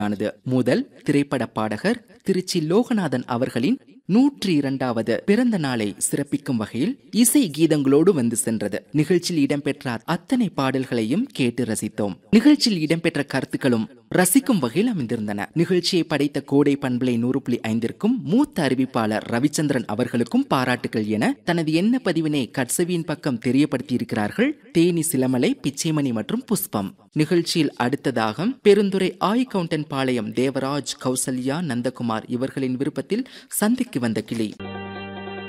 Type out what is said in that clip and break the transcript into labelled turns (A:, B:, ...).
A: ஆனது முதல் திரைப்பட பாடகர் திருச்சி லோகநாதன் அவர்களின் நூற்றி இரண்டாவது பிறந்த நாளை சிறப்பிக்கும் வகையில் இசை கீதங்களோடு வந்து சென்றது நிகழ்ச்சியில் இடம்பெற்ற அத்தனை பாடல்களையும் கேட்டு ரசித்தோம் நிகழ்ச்சியில் இடம்பெற்ற கருத்துக்களும் ரசிக்கும் வகையில் அமைந்திருந்தன நிகழ்ச்சியை படைத்த கோடை பண்பலை நூறு புள்ளி ஐந்திற்கும் மூத்த அறிவிப்பாளர் ரவிச்சந்திரன் அவர்களுக்கும் பாராட்டுகள் என தனது எண்ண பதிவினை கட்சவியின் பக்கம் தெரியப்படுத்தியிருக்கிறார்கள் தேனி சிலமலை பிச்சைமணி மற்றும் புஷ்பம் நிகழ்ச்சியில் அடுத்ததாக பெருந்துறை ஆய் கவுண்டன் பாளையம் தேவராஜ் கௌசல்யா நந்தகுமார் இவர்களின் விருப்பத்தில் சந்திக்கு வந்த கிளி